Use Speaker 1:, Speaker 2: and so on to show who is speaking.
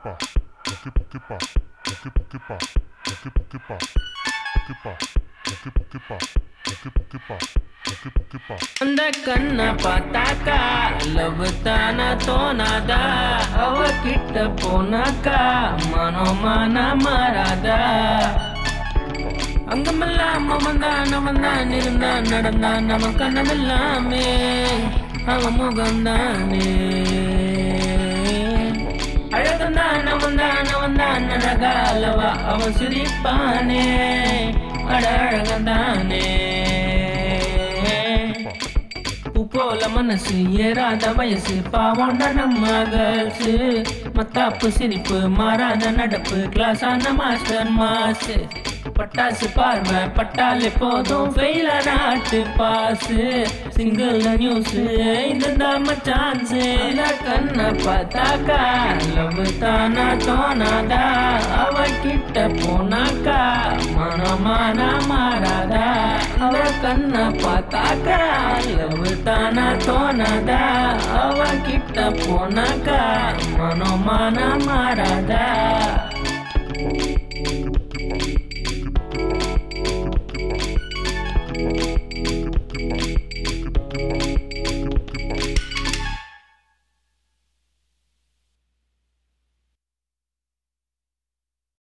Speaker 1: pokepa, poke pokepa, poke pokepa, poke pokepa, pokepa, poke pokepa, poke pokepa, poke pokepa.
Speaker 2: அந்த கண்ண பார்த்தாக்கா love தான தோணாதா அவ கிட்ட போனாக்கா மனோமான மாறாதா அங்கமெல்லாம் அவன் தான் அவன் தான் இருந்தான் நடந்தான் அவன் கண்ணமெல்லாமே அவன் முகம்தானே அழகந்தான் அவன் தான் அவன் தான் அழகாலவா அவன் சிரிப்பானே அட அழகந்தானே பூ போல மனசு ஏறாத வயசு பாவம்டா நம்ம கேர்ள்ஸு மத்தாப்பு சிரிப்பு மாறாத நடப்பு கிளாஸான மாஸ்டர் மாசு பட்டாசு பார்வை பட்டாலே போதும் ஃபெயில நாட்டு பாசு சிங்கிள் நியூஸ் இதுதான் சான்ஸ் கண்ணை பார்த்தாக்கா லவ் தானா தோணாதா அவ கிட்ட போனாக்கா மனமான மாறாதா அவ கண்ணை பார்த்தாக்கா லவ் தானா தோணாதா அவ கிட்ட போனாக்கா மனமான மாறாதா